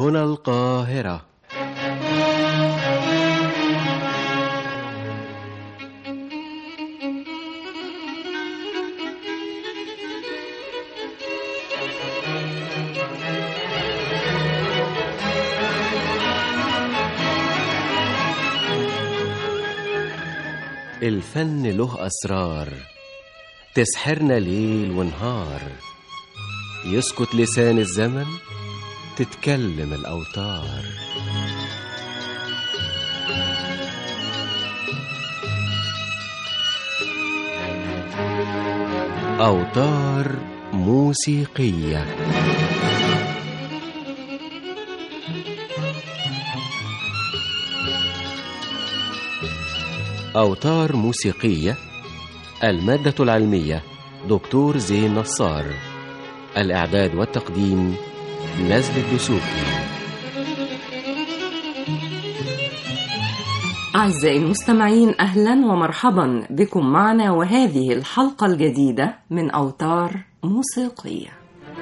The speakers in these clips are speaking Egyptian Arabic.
هنا القاهرة الفن له أسرار تسحرنا ليل ونهار يسكت لسان الزمن تتكلم الأوتار أوتار موسيقية أوتار موسيقية المادة العلمية دكتور زين نصار الإعداد والتقديم نزل الدسوقي أعزائي المستمعين أهلا ومرحبا بكم معنا وهذه الحلقة الجديدة من أوتار موسيقية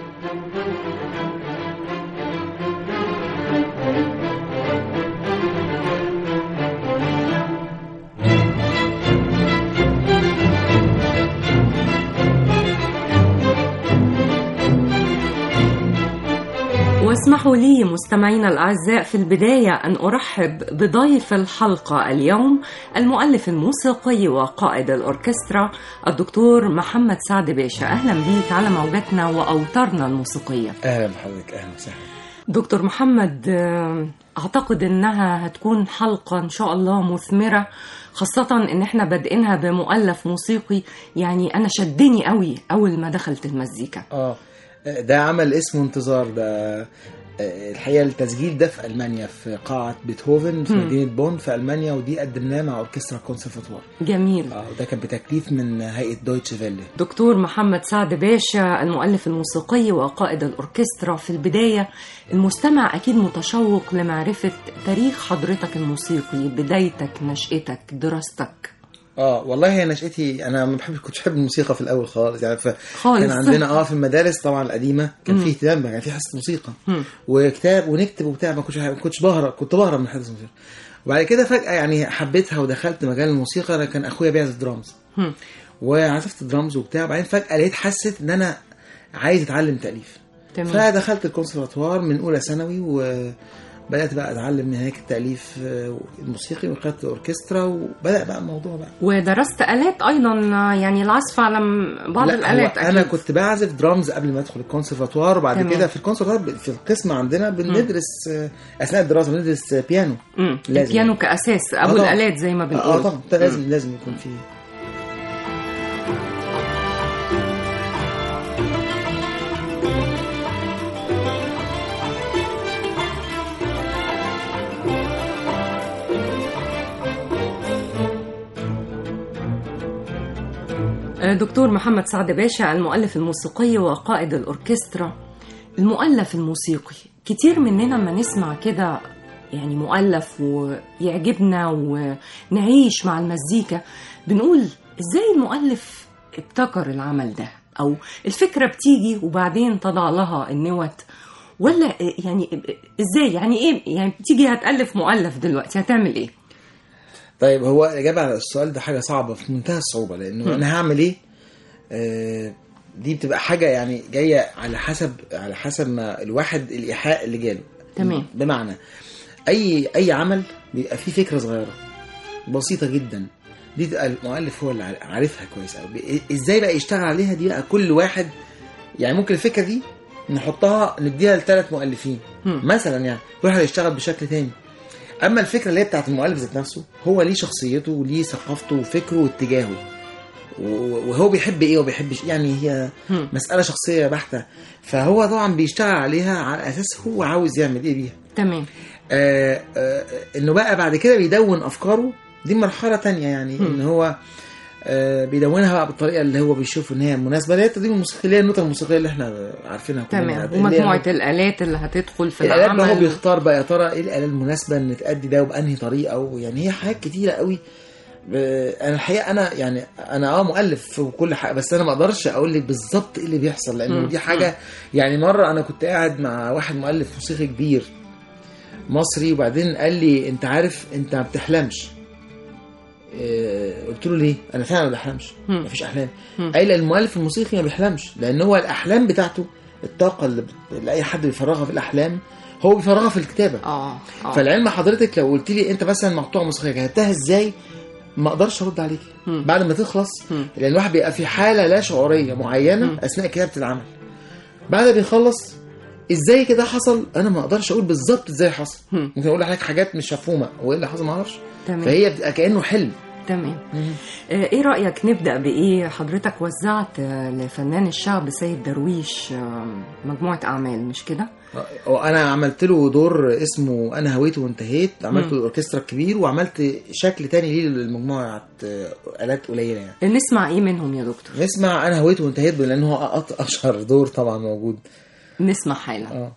واسمحوا لي مستمعينا الأعزاء في البداية أن أرحب بضيف الحلقة اليوم المؤلف الموسيقي وقائد الأوركسترا الدكتور محمد سعد باشا أهلا بيك على موجتنا وأوتارنا الموسيقية اهلا بحضرتك اهلا وسهلا دكتور محمد آه، أعتقد إنها هتكون حلقة إن شاء الله مثمرة خاصة إن إحنا بادئينها بمؤلف موسيقي يعني أنا شدني قوي أول ما دخلت المزيكا اه ده عمل اسمه انتظار ده آه، الحقيقه التسجيل ده في المانيا في قاعه بيتهوفن في مم. مدينه بون في المانيا ودي قدمناه مع اوركسترا كونسرفاتوار جميل اه وده كان بتكليف من هيئه دويتش فيلي دكتور محمد سعد باشا المؤلف الموسيقي وقائد الأوركسترا في البداية المستمع أكيد متشوق لمعرفة تاريخ حضرتك الموسيقي بدايتك نشأتك دراستك اه والله هي نشأتي انا ما بحب كنتش بحب الموسيقى في الاول خالص يعني ف... خالص. كان عندنا اه في المدارس طبعا القديمه كان مم. في اهتمام كان في حصه موسيقى مم. وكتاب ونكتب وبتاع ما كنتش ما كنتش بهرب كنت بهرب من حصه الموسيقى وبعد كده فجاه يعني حبيتها ودخلت مجال الموسيقى انا كان اخويا بيعزف درامز هم. وعزفت درامز وبتاع وبعدين فجاه لقيت حسيت ان انا عايز اتعلم تاليف تمام فدخلت الكونسرفتوار من اولى ثانوي وبدات بقى اتعلم من هناك التاليف آه، الموسيقي وخدت اوركسترا وبدا بقى الموضوع بقى ودرست آلات أيضا يعني العزف على م- بعض لا، الآلات هو أكيد انا كنت بعزف درامز قبل ما ادخل الكونسرفتوار وبعد تمام. كده في الكونسرفتوار ب- في القسم عندنا بندرس آه، اثناء الدراسه بندرس آه، بيانو مم. لازم. البيانو كأساس أبو طبعاً. الآلات زي ما بنقول اه طبعا ده لازم لازم يكون في دكتور محمد سعد باشا المؤلف الموسيقي وقائد الأوركسترا المؤلف الموسيقي كتير مننا ما نسمع كده يعني مؤلف ويعجبنا ونعيش مع المزيكا بنقول ازاي المؤلف ابتكر العمل ده او الفكرة بتيجي وبعدين تضع لها النوت ولا يعني ازاي يعني ايه يعني بتيجي هتألف مؤلف دلوقتي هتعمل ايه طيب هو الاجابه على السؤال ده حاجه صعبه في منتهى الصعوبه لانه انا هعمل ايه آه دي بتبقى حاجه يعني جايه على حسب على حسب ما الواحد الايحاء اللي جاله تمام. بمعنى اي اي عمل بيبقى فيه فكره صغيره بسيطه جدا دي تبقى المؤلف هو اللي عار- عارفها كويس قوي ازاي بقى يشتغل عليها دي بقى كل واحد يعني ممكن الفكره دي نحطها نديها لثلاث مؤلفين مم. مثلا يعني كل واحد يشتغل بشكل تاني اما الفكره اللي هي بتاعت المؤلف ذات نفسه هو ليه شخصيته وليه ثقافته وفكره واتجاهه و- وهو بيحب ايه وبيحبش يعني هي هم. مساله شخصيه بحته فهو طبعا بيشتغل عليها على اساس هو عاوز يعمل ايه بيها تمام آه آه انه بقى بعد كده بيدون افكاره دي مرحله تانية يعني ان هو آه بيدونها بقى بالطريقه اللي هو بيشوف ان هي مناسبه اللي هي التدوين الموسيقي اللي هي النوتة الموسيقيه اللي احنا عارفينها كلنا. تمام اللي هي ومجموعة الآلات اللي هتدخل في الالات بقى هو العمل بيختار بقى يا ترى ايه الاله المناسبه ان تأدي ده وبانهي طريقه ويعني هي حاجات كتيره قوي ب- انا الحقيقه انا يعني انا اه مؤلف وكل حاجه بس انا ما اقدرش اقول لك بالظبط ايه اللي بيحصل لانه مم. دي حاجه يعني مره انا كنت قاعد مع واحد مؤلف موسيقي كبير مصري وبعدين قال لي انت عارف انت ما بتحلمش آه، قلت له ليه انا فعلا ما بحلمش مم. مفيش احلام مم. قال لي المؤلف الموسيقي ما بيحلمش لان هو الاحلام بتاعته الطاقه اللي, بت... اللي اي حد بيفرغها في الاحلام هو بيفرغها في الكتابه اه اه فالعلم حضرتك لو قلت لي انت مثلا مقطوعه موسيقيه كتبتها ازاي ما اقدرش ارد عليك مم. بعد ما تخلص مم. لان الواحد بيبقى في حاله لا شعوريه معينه مم. اثناء كتابه العمل بعد ما بيخلص ازاي كده حصل انا ما اقدرش اقول بالظبط ازاي حصل مم. ممكن اقول لحضرتك حاجات مش مفهومه وايه اللي حصل ما اعرفش تمام فهي بتبقى كانه حلم تمام آه، ايه رأيك نبدأ بإيه حضرتك وزعت آه، لفنان الشعب سيد درويش آه، مجموعة أعمال مش كده وانا عملت له دور اسمه انا هويت وانتهيت عملت مم. له الاوركسترا الكبير وعملت شكل تاني ليه للمجموعه آه، الات قليله يعني نسمع إيه منهم يا دكتور نسمع انا هويت وانتهيت لان هو أط- اشهر دور طبعا موجود نسمع حالا اه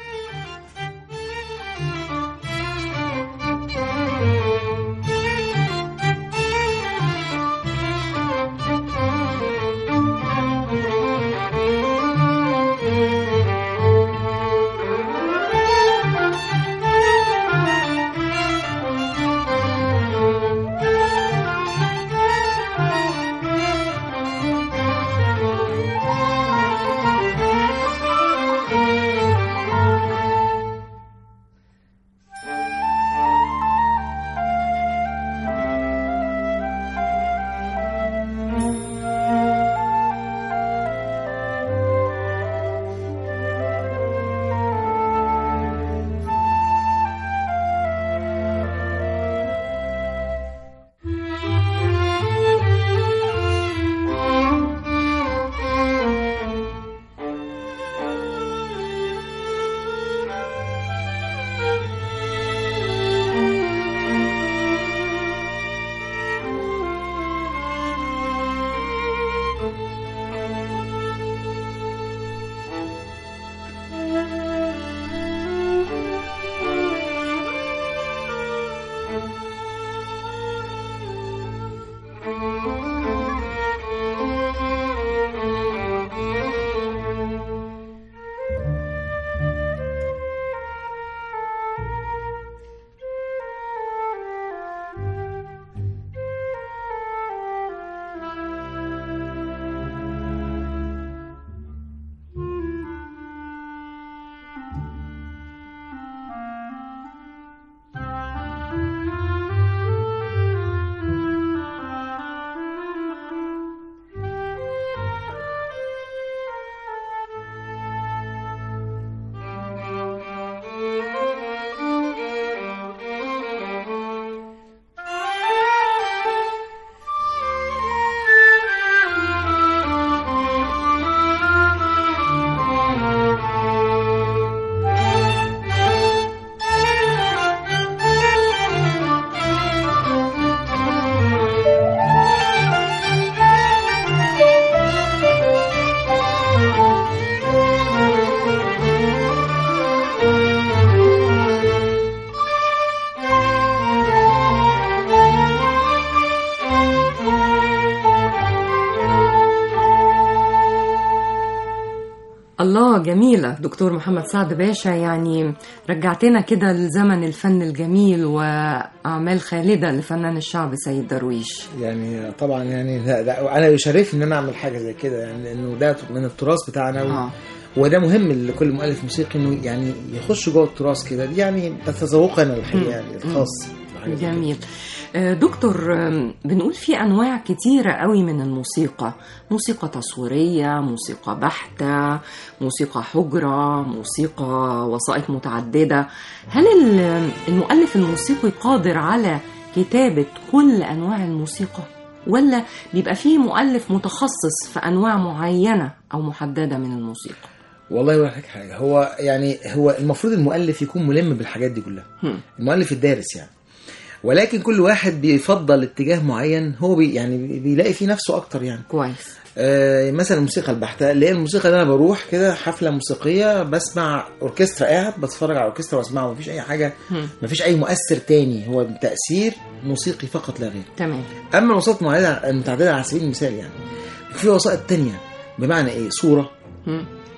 الله جميلة دكتور محمد سعد باشا يعني رجعتنا كده لزمن الفن الجميل وأعمال خالدة لفنان الشعب سيد درويش يعني طبعا يعني لا لا انا يشرفني ان انا اعمل حاجه زي كده يعني لانه ده من التراث بتاعنا و... آه. وده مهم لكل مؤلف موسيقي انه يعني يخش جوه التراث كده دي يعني ده تذوقي انا الحقيقه يعني الخاص بحاجة زي كده. جميل آه، دكتور آم، بنقول في أنواع كتيرة قوي من الموسيقى موسيقى تصويرية موسيقى بحتة موسيقى حجرة موسيقى وسائط متعددة هل ال- المؤلف الموسيقي قادر على كتابة كل أنواع الموسيقى ولا بيبقى فيه مؤلف متخصص في أنواع معينة أو محددة من الموسيقى والله ولا لك حاجه هو يعني هو المفروض المؤلف يكون ملم بالحاجات دي كلها هم. المؤلف الدارس يعني ولكن كل واحد بيفضل اتجاه معين هو بي يعني بي- بيلاقي فيه نفسه اكتر يعني كويس آه مثلا الموسيقى البحته اللي هي الموسيقى اللي انا بروح كده حفله موسيقيه بسمع اوركسترا قاعد بتفرج على اوركسترا واسمعه مفيش اي حاجه هم. مفيش اي مؤثر تاني هو تاثير موسيقي فقط لا غير تمام اما الوسائط المعدده المتعدده على سبيل المثال يعني في وسائط تانية بمعنى ايه صوره هم.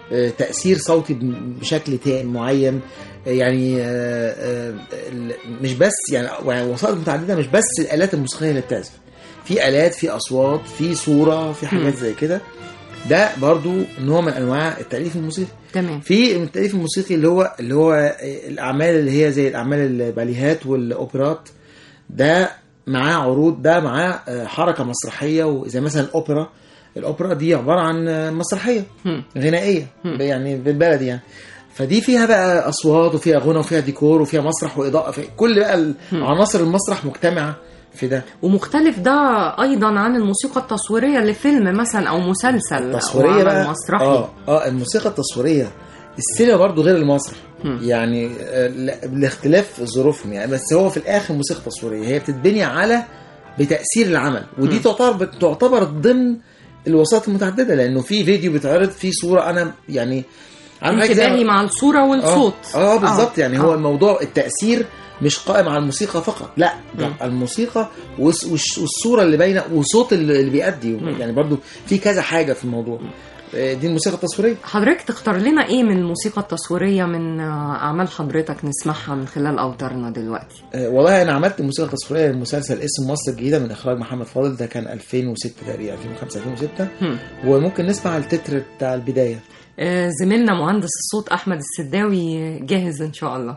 آه، تاثير صوتي ب- بشكل تا- معين آه، يعني آه، آه، ال- مش بس يعني يعني وسائط متعدده مش بس الالات الموسيقيه اللي بتعزف في الات في اصوات في صوره في حاجات مم. زي كده ده برضو نوع من انواع التاليف الموسيقي تمام في التاليف الموسيقي اللي هو اللي هو الاعمال اللي هي زي الاعمال الباليهات والاوبرات ده معاه عروض ده معاه آه، حركه مسرحيه وزي مثلا الاوبرا الاوبرا دي عباره عن آه، مسرحيه مم. غنائيه مم. يعني بالبلدي يعني فدي فيها بقى اصوات وفيها غنى وفيها ديكور وفيها مسرح واضاءه في كل بقى عناصر المسرح مجتمعه في ده ومختلف ده ايضا عن الموسيقى التصويريه لفيلم مثلا او مسلسل التصويريه أو عمل بقى مسرحي اه اه الموسيقى التصويريه السينما برضو غير المسرح مم. يعني آه، لا- بالاختلاف ظروفهم يعني بس هو في الاخر موسيقى تصويريه هي بتتبني على بتاثير العمل ودي مم. تعتبر تعتبر ضمن الوسائط المتعدده لانه في فيديو بيتعرض فيه صوره انا يعني عامل حاجة زي- انتباهي مع الصوره والصوت اه, آه بالظبط يعني هو آه. الموضوع التاثير مش قائم على الموسيقى فقط لا ده مم. الموسيقى والس- والش- والصوره اللي باينه وصوت اللي اللي بيأدي مم. يعني برضو في كذا حاجه في الموضوع آه، دي الموسيقى التصويريه حضرتك تختار لنا ايه من الموسيقى التصويريه من آه، اعمال حضرتك نسمعها من خلال اوتارنا دلوقتي آه، والله انا عملت موسيقى تصويريه للمسلسل اسم مصر الجديده من اخراج محمد فاضل ده كان 2006 تقريبا 2005 2006 هم. وممكن نسمع التتر بتاع البدايه آه، زميلنا مهندس الصوت احمد السداوي جاهز ان شاء الله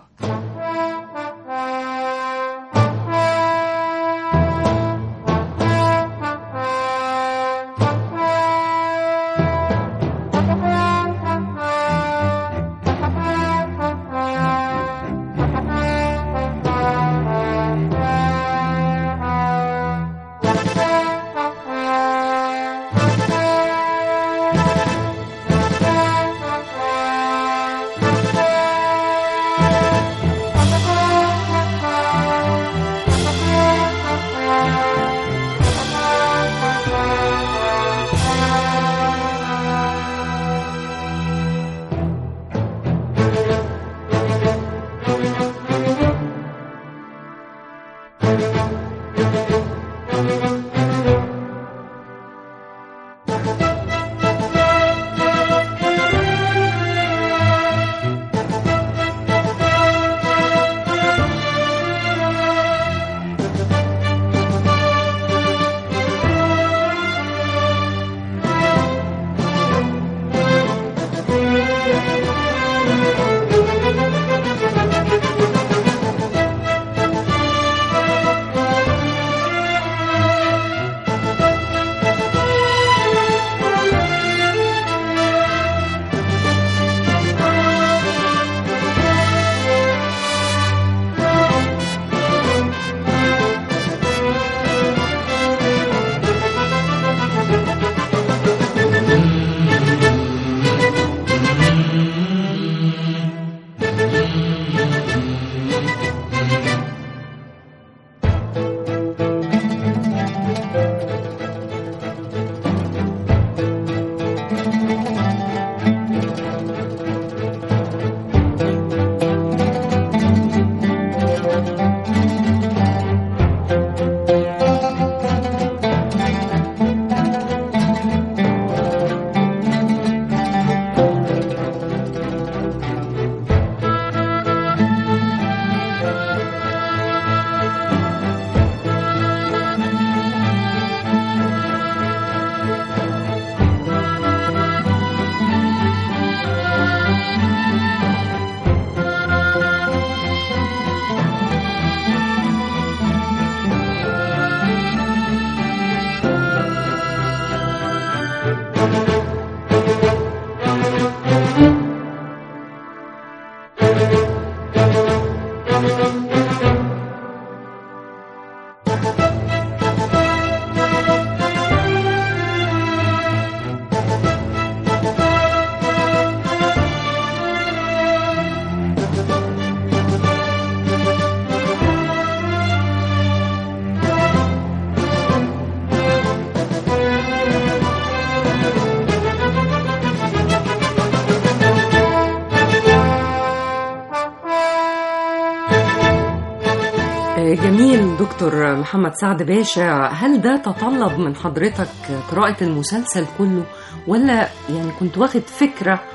آه، جميل دكتور محمد سعد باشا هل ده تطلب من حضرتك قراءة المسلسل كله ولا يعني كنت واخد فكرة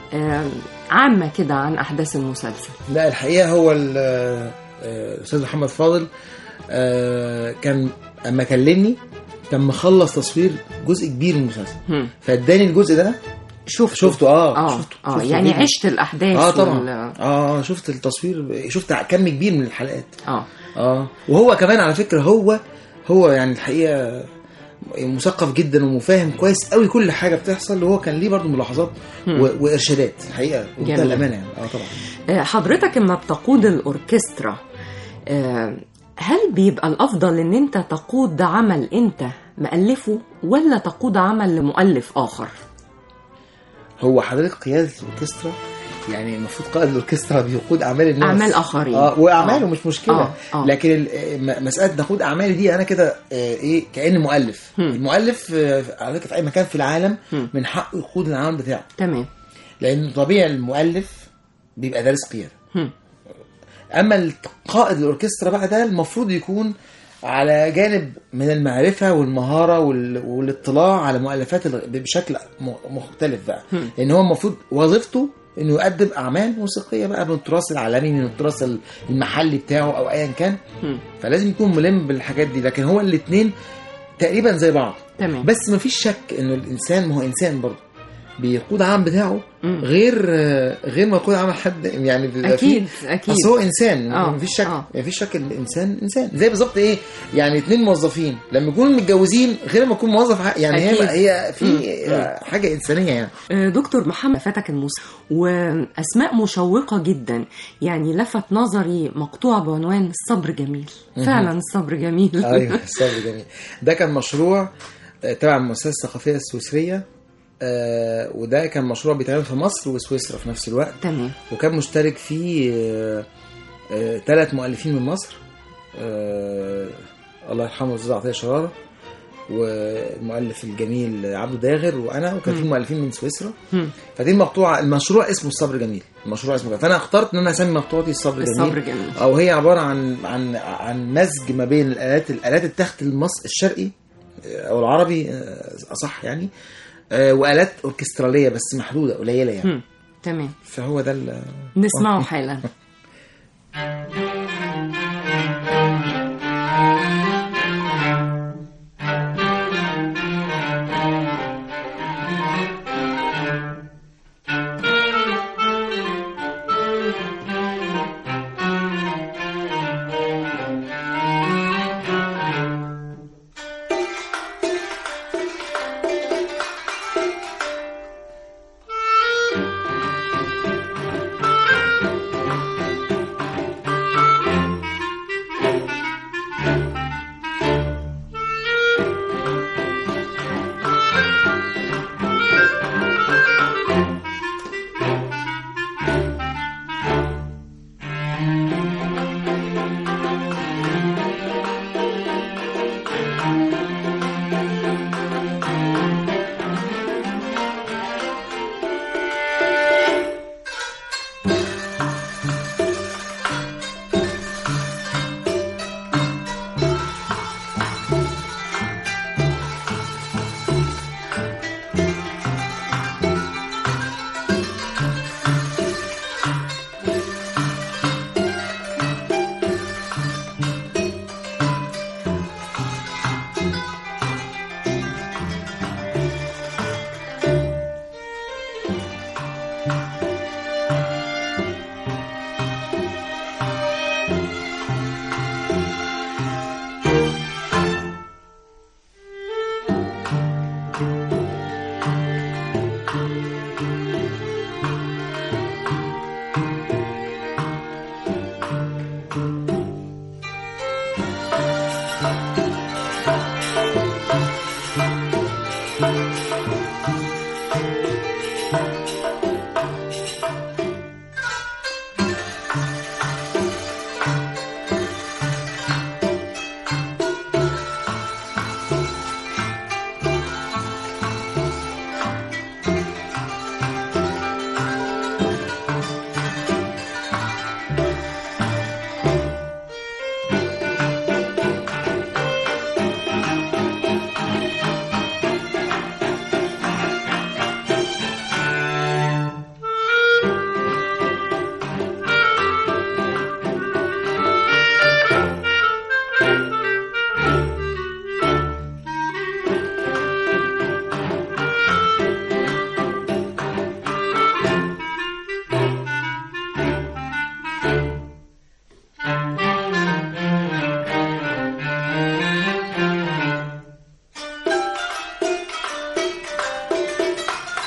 آه، عامة كده عن أحداث المسلسل لا الحقيقه هو ال- آه، الاستاذ محمد فاضل آه، كان اما كلمني كان مخلص تصوير جزء كبير من المسلسل هم. فاداني الجزء ده شفته شفته اه اه شفته اه شفته يعني فيديو. عشت الأحداث اه طبعا وال- اه شفت التصوير شفت كم كبير من الحلقات اه اه وهو كمان على فكره هو هو يعني الحقيقه مثقف جدا ومفاهم كويس قوي كل حاجه بتحصل وهو كان ليه برضه ملاحظات و... وارشادات الحقيقه بمنتهى جميل. الامانه يعني اه طبعا آه، حضرتك لما بتقود الأوركسترا آه، هل بيبقى الأفضل إن أنت تقود عمل أنت مألفه ولا تقود عمل لمؤلف آخر؟ هو حضرتك قياده الاوركسترا يعني المفروض قائد الاوركسترا بيقود اعمال الناس أعمال آخرين. اه واعماله آه. مش مشكله آه، آه. لكن ال- م- مساله نقود اعمالي دي انا كده آه، ايه كاني مؤلف هم. المؤلف آه، على فكره في اي مكان في العالم هم. من حقه يقود العمل بتاعه تمام لان طبيعي المؤلف بيبقى دارس قياده هم. اما قائد الاوركسترا بقى ده المفروض يكون على جانب من المعرفه والمهاره وال... والاطلاع على مؤلفات ال- بشكل م- مختلف بقى هم. لان هو المفروض وظيفته انه يقدم اعمال موسيقيه بقى من التراث العالمي من التراث المحلي بتاعه او ايا كان هم. فلازم يكون ملم بالحاجات دي لكن هو الاثنين تقريبا زي بعض تمام بس مفيش شك انه الانسان ما هو انسان برضه بيقود عام بتاعه مم. غير غير ما يقود عمل حد يعني بيبقى أكيد فيه- أكيد اصل هو انسان آه، مفيش شك آه. مفيش شك ان الانسان انسان زي بالظبط ايه يعني اتنين موظفين لما يكونوا متجوزين غير ما يكون موظف ع- يعني أكيد. هي هي في مم. حاجه انسانيه يعني آه، دكتور محمد فاتك الموسيقى وأسماء مشوقة جدا يعني لفت نظري مقطوعة بعنوان الصبر جميل فعلا الصبر جميل ايوه الصبر جميل ده كان مشروع آه، تبع المؤسسه الثقافيه السويسريه آه، وده كان مشروع بيتعمل في مصر وسويسرا في نفس الوقت تمام وكان مشترك فيه ثلاث مؤلفين من مصر آه، الله يرحمه الاستاذ عطيه شراره والمؤلف الجميل عبده داغر وانا وكان في مم. مؤلفين من سويسرا هم. فدي المقطوعه المشروع اسمه الصبر جميل المشروع اسمه كده فانا اخترت ان انا اسمي مقطوعتي الصبر جميل الصبر جميل او هي عباره عن عن عن مزج ما بين الالات الالات التخت المص الشرقي آه، او العربي آه، اصح يعني آه، والات اوركستراليه بس محدوده قليله يعني هم. تمام فهو ده ال- نسمعه حالا Thank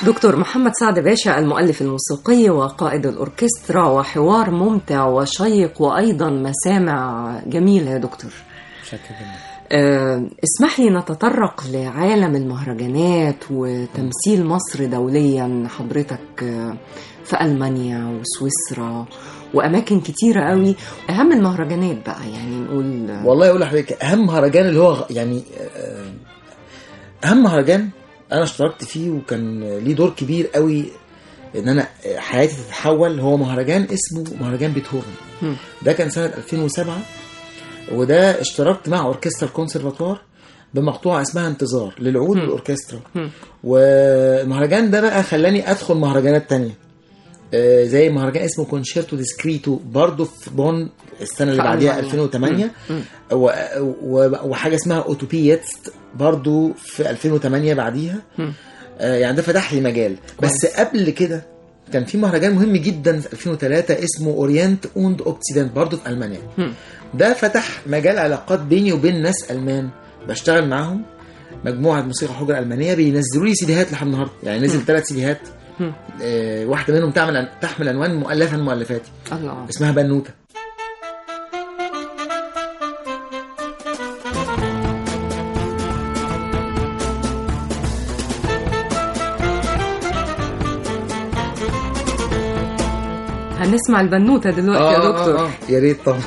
دكتور محمد سعد باشا المؤلف الموسيقي وقائد الأوركسترا وحوار ممتع وشيق وأيضا مسامع جميلة يا دكتور شكرا جدا آه، اسمح لي نتطرق لعالم المهرجانات وتمثيل مصر دوليا حضرتك آه، في ألمانيا وسويسرا وأماكن كتيرة قوي أهم المهرجانات بقى يعني نقول آه، والله اقول لحضرتك اهم مهرجان اللي هو يعني آه، اهم مهرجان انا اشتركت فيه وكان ليه دور كبير قوي ان انا حياتي تتحول هو مهرجان اسمه مهرجان بيتهوفن مم. ده كان سنه 2007 وده اشتركت مع اوركسترا الكونسرفاتوار بمقطوعه اسمها انتظار للعود والاوركسترا مم. والمهرجان ده بقى خلاني ادخل مهرجانات تانية آه، زي مهرجان اسمه كونشيرتو ديسكريتو برضه في بون السنه اللي في بعديها ألمانيا. 2008 مم. و- و- وحاجه اسمها اوتوبيتست برضو في 2008 بعديها مم. آه، يعني ده فتح لي مجال بس قبل كده كان في مهرجان مهم جدا في 2003 اسمه اورينت اوند اوكسيدنت برضو في المانيا مم. ده فتح مجال علاقات بيني وبين ناس المان بشتغل معاهم مجموعه موسيقى حجره المانيه بينزلوا لي سيديهات لحد النهارده يعني نزل ثلاث سيديهات مم. آه، واحده منهم تعمل تحمل عنوان مؤلفه من مؤلفاتي الله اسمها بنوته هنسمع البنوتة دلوقتي يا دكتور آه آه يا ريت طبعا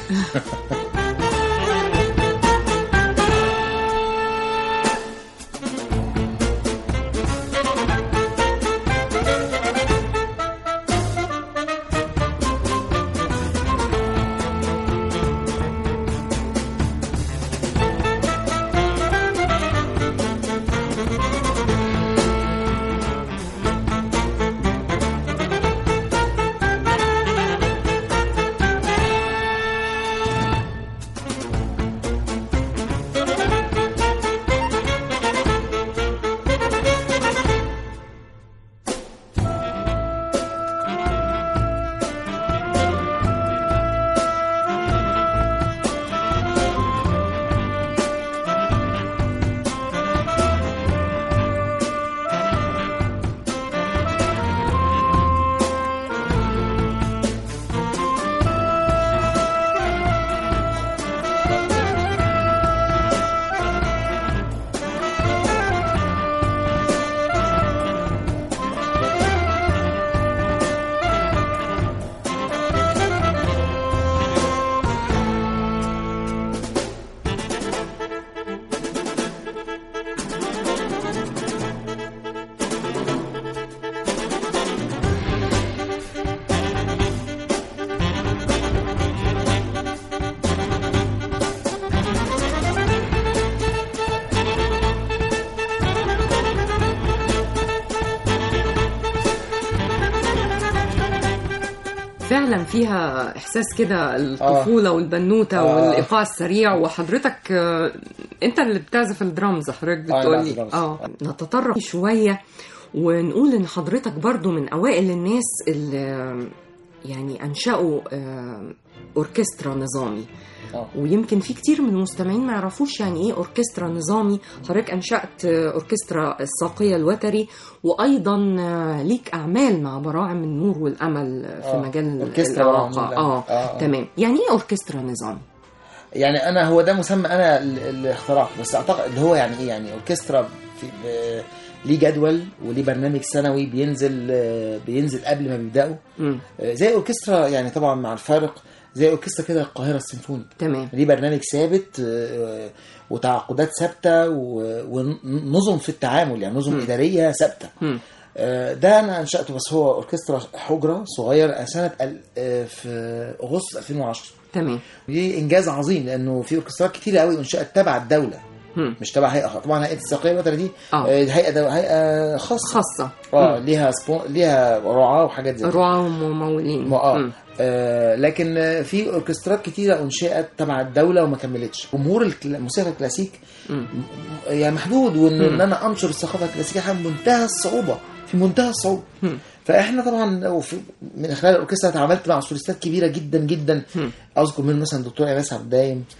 فعلا فيها احساس كده الطفوله والبنوته آه. والايقاع السريع وحضرتك آه، انت اللي بتعزف الدرامز حضرتك أنا بتقولي بعزف درامز. اه نتطرق شويه ونقول ان حضرتك برضو من اوائل الناس اللي يعني انشأوا آه، اوركسترا نظامي آه. ويمكن في كتير من المستمعين ما يعرفوش يعني ايه اوركسترا نظامي حضرتك انشأت آه، اوركسترا الساقية الوتري وايضا آه، ليك اعمال مع براعم النور والامل آه، في آه، مجال أوركسترا براعم الاعاقة النور اه, والأمل. آه، آه. تمام يعني ايه اوركسترا نظامي يعني انا هو ده مسمى انا اللي اخترعته بس اعتقد اللي هو يعني ايه يعني اوركسترا في ب- ليه جدول وليه برنامج سنوي بينزل آه، بينزل قبل ما بيبداوا مم. آه، زي اوركسترا يعني طبعا مع الفارق زي اوركسترا كده القاهره السيمفوني تمام ليه برنامج ثابت آه، وتعاقدات ثابته و- ونظم في التعامل يعني نظم اداريه ثابته مم. آه، ده انا انشاته بس هو اوركسترا حجره صغير سنه ال- آه، في اغسطس 2010 تمام دي انجاز عظيم لانه في اوركسترات كتيره قوي انشات تبع الدوله مم. مش تبع هيئه طبعا هيئه الساقيه الوطنيه دي آه. آه، هيئه دو... هيئه خاصه خاصة اه ليها سبون... ليها رعاه وحاجات زي كده رعاة وممولين ما- اه مم. آه، لكن آه، في اوركسترات كتيره انشئت تبع الدوله وما كملتش جمهور الكلا- الموسيقى الكلاسيك مم. م- يعني محدود وان ان انا انشر الثقافه الكلاسيكيه حاجه بمنتهى الصعوبه في منتهى الصعوبه مم. فاحنا طبعا وفي- من خلال الاوركسترا اتعاملت مع سوليستات كبيره جدا جدا مم. اذكر منهم مثلا الدكتور ايناس عبد الدايم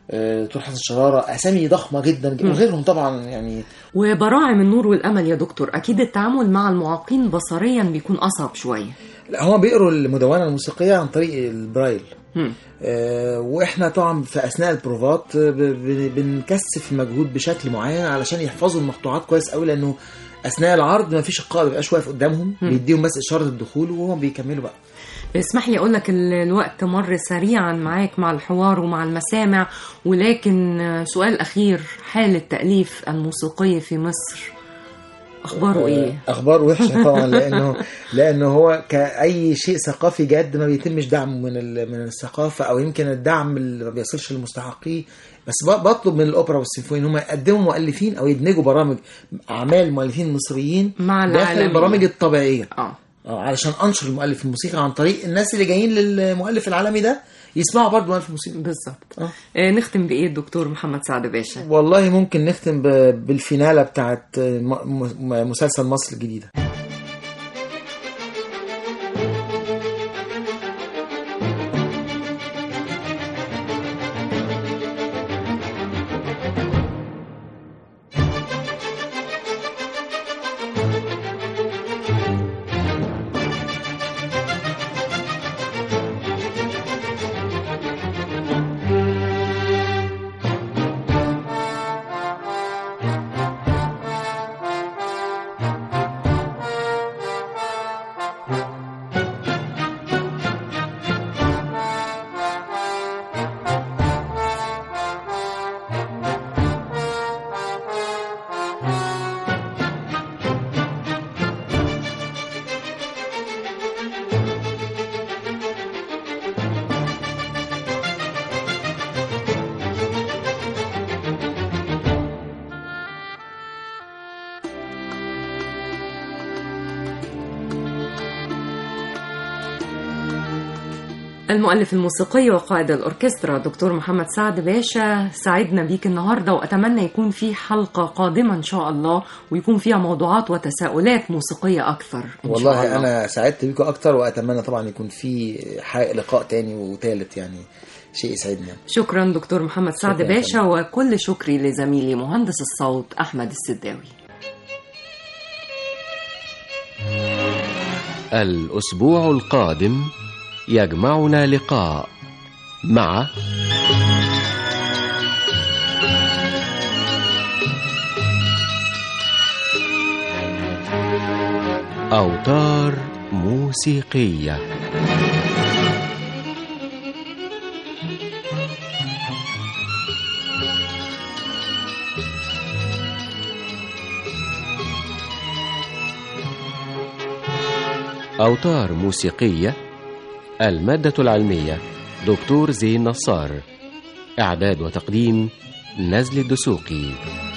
آه، دكتور حسن شراره اسامي ضخمه جدا مم. وغيرهم طبعا يعني وبراعم النور والامل يا دكتور اكيد التعامل مع المعاقين بصريا بيكون اصعب شويه لا هم بيقروا المدونه الموسيقيه عن طريق البرايل مم. آه، واحنا طبعا في اثناء البروفات آه، ب- ب- بنكثف المجهود بشكل معين علشان يحفظوا المقطوعات كويس قوي لانه اثناء العرض ما فيش القائد ما بيبقاش واقف قدامهم مم. بيديهم بس اشاره الدخول وهم بيكملوا بقى اسمح لي اقول لك ال- الوقت مر سريعا معاك مع الحوار ومع المسامع ولكن آه، سؤال اخير حال التاليف الموسيقي في مصر اخباره ايه اخبار وحشه طبعا لانه لانه هو كاي شيء ثقافي جاد ما بيتمش دعمه من ال- من الثقافه او يمكن الدعم اللي ما بيصلش لمستحقيه بس ب- بطلب من الاوبرا والسيمفونيه ان هم يقدموا مؤلفين او يدمجوا برامج اعمال مؤلفين مصريين مع داخل العالمية. البرامج الطبيعيه اه اه علشان انشر المؤلف الموسيقى عن طريق الناس اللي جايين للمؤلف العالمي ده يسمعوا برضه مؤلف الموسيقى بالظبط اه آه، نختم بايه الدكتور محمد سعد باشا والله ممكن نختم ب- بالفينالة بتاعت م- م- مسلسل مصر الجديدة المؤلف الموسيقي وقائد الأوركسترا دكتور محمد سعد باشا سعدنا بيك النهاردة وأتمنى يكون في حلقة قادمة إن شاء الله ويكون فيها موضوعات وتساؤلات موسيقية أكثر إن والله شاء الله. انا سعدت بيكم اكتر واتمنى طبعا يكون في ح- لقاء تاني وتالت يعني شيء يسعدني يعني. شكرا دكتور محمد سعد شكراً باشا وكل شكري لزميلي مهندس الصوت أحمد السداوي الأسبوع القادم يجمعنا لقاء مع أوتار موسيقية أوتار موسيقية المادة العلمية دكتور زين نصار إعداد وتقديم نزل الدسوقي